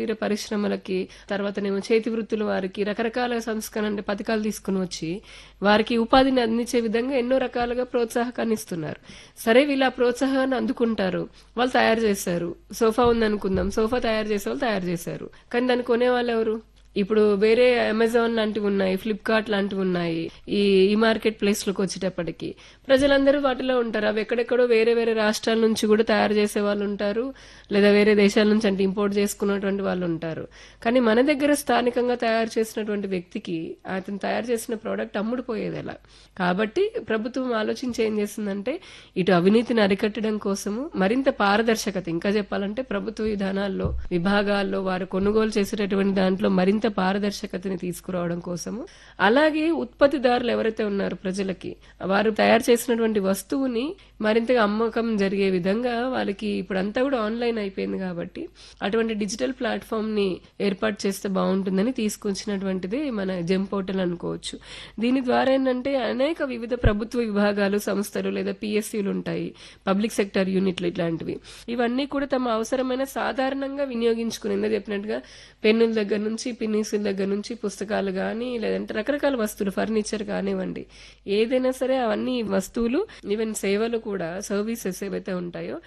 కుటీర పరిశ్రమలకి తర్వాతనేమో చేతి వృత్తుల వారికి రకరకాల సంస్కరణ అంటే పథకాలు తీసుకుని వచ్చి వారికి ఉపాధిని అందించే విధంగా ఎన్నో రకాలుగా ప్రోత్సాహకాన్ని ఇస్తున్నారు సరే వీళ్ళు ఆ ప్రోత్సాహాన్ని అందుకుంటారు వాళ్ళు తయారు చేశారు సోఫా ఉంది అనుకుందాం సోఫా తయారు చేసే వాళ్ళు తయారు చేశారు కానీ దాన్ని కొనే వాళ్ళు ఎవరు ఇప్పుడు వేరే అమెజాన్ లాంటివి ఉన్నాయి ఫ్లిప్కార్ట్ లాంటివి ఉన్నాయి ఈ ఈ మార్కెట్ ప్లేస్ లోకి వచ్చేటప్పటికి ప్రజలందరూ వాటిలో ఉంటారు అవి ఎక్కడెక్కడో వేరే వేరే రాష్ట్రాల నుంచి కూడా తయారు చేసే వాళ్ళు ఉంటారు లేదా వేరే దేశాల నుంచి అంటే ఇంపోర్ట్ చేసుకున్నటువంటి వాళ్ళు ఉంటారు కానీ మన దగ్గర స్థానికంగా తయారు చేసినటువంటి వ్యక్తికి అతను తయారు చేసిన ప్రోడక్ట్ అమ్ముడుపోయేది ఎలా కాబట్టి ప్రభుత్వం ఆలోచించి ఏం చేసిందంటే ఇటు అవినీతిని అరికట్టడం కోసము మరింత పారదర్శకత ఇంకా చెప్పాలంటే ప్రభుత్వ విధానాల్లో విభాగాల్లో వారు కొనుగోలు చేసేటటువంటి దాంట్లో మరింత పారదర్శకతని తీసుకురావడం కోసము అలాగే ఉత్పత్తిదారులు ఎవరైతే ఉన్నారో ప్రజలకి వారు తయారు చేసినటువంటి వస్తువుని మరింతగా అమ్మకం జరిగే విధంగా వాళ్ళకి ఇప్పుడు అంతా కూడా ఆన్లైన్ అయిపోయింది కాబట్టి అటువంటి డిజిటల్ ప్లాట్ఫామ్ ని ఏర్పాటు చేస్తే బాగుంటుందని తీసుకొచ్చినటువంటిది మన జెమ్ పోర్టల్ అనుకోవచ్చు దీని ద్వారా ఏంటంటే అనేక వివిధ ప్రభుత్వ విభాగాలు సంస్థలు లేదా పిఎస్సీలు ఉంటాయి పబ్లిక్ సెక్టర్ యూనిట్లు ఇట్లాంటివి ఇవన్నీ కూడా తమ అవసరమైన సాధారణంగా వినియోగించుకుని ఇందా చెప్పినట్టుగా పెన్నుల దగ్గర నుంచి పిన్నీసుల దగ్గర నుంచి పుస్తకాలు కానీ లేదంటే రకరకాల వస్తువులు ఫర్నిచర్ కానివ్వండి ఏదైనా సరే అవన్నీ వస్తువులు ఈవెన్ సేవలు కూడా సర్వీసెస్ ఏవైతే ఉంటాయో